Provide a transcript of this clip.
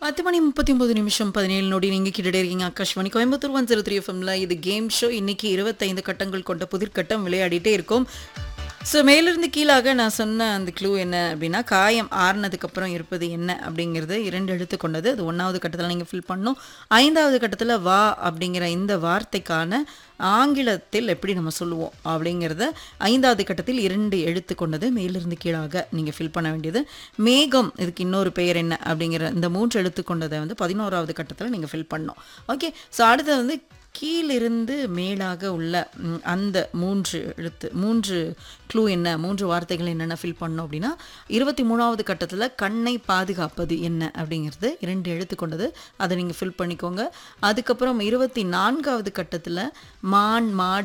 பத்து மணி முப்பத்தி ஒன்பது நிமிஷம் பதினேழு நொடி நீங்கள் கிட்டே இருக்கீங்க Akashvani Coimbatore one zero three எஃப்எம்ல இது கேம் ஷோ இன்னைக்கு இருபத்தைந்து கட்டங்கள் கொண்ட புதிர்கட்டம் விளையாடிட்டே இருக்கும் ஸோ மேலிருந்து கீழாக நான் சொன்ன அந்த க்ளூ என்ன அப்படின்னா காயம் ஆறுனதுக்கப்புறம் இருப்பது என்ன அப்படிங்கிறது இரண்டு எழுத்து கொண்டது அது ஒன்றாவது கட்டத்தில் நீங்கள் ஃபில் பண்ணணும் ஐந்தாவது கட்டத்தில் வா அப்படிங்கிற இந்த வார்த்தைக்கான ஆங்கிலத்தில் எப்படி நம்ம சொல்லுவோம் அப்படிங்கிறத ஐந்தாவது கட்டத்தில் இரண்டு எழுத்து கொண்டது மேலிருந்து கீழாக நீங்கள் ஃபில் பண்ண வேண்டியது மேகம் இதுக்கு இன்னொரு பெயர் என்ன அப்படிங்கிற இந்த மூன்று எழுத்து கொண்டதை வந்து பதினோராவது கட்டத்தில் நீங்கள் ஃபில் பண்ணணும் ஓகே ஸோ அடுத்தது வந்து கீழிருந்து மேலாக உள்ள ம், அந்த மூன்று எழுத்து மூன்று க்ளூ என்ன மூன்று வார்த்தைகள் என்னென்ன ஃபில் பண்ணோம் அப்படின்னா இருபத்தி மூணாவது கட்டத்தில் கண்ணை பாதுகாப்பது என்ன அப்படிங்கிறது இரண்டு எழுத்து கொண்டது அதை நீங்கள் ஃபில் பண்ணிக்கோங்க அதுக்கப்புறம் இருபத்தி நான்காவது கட்டத்தில் மான் மாடு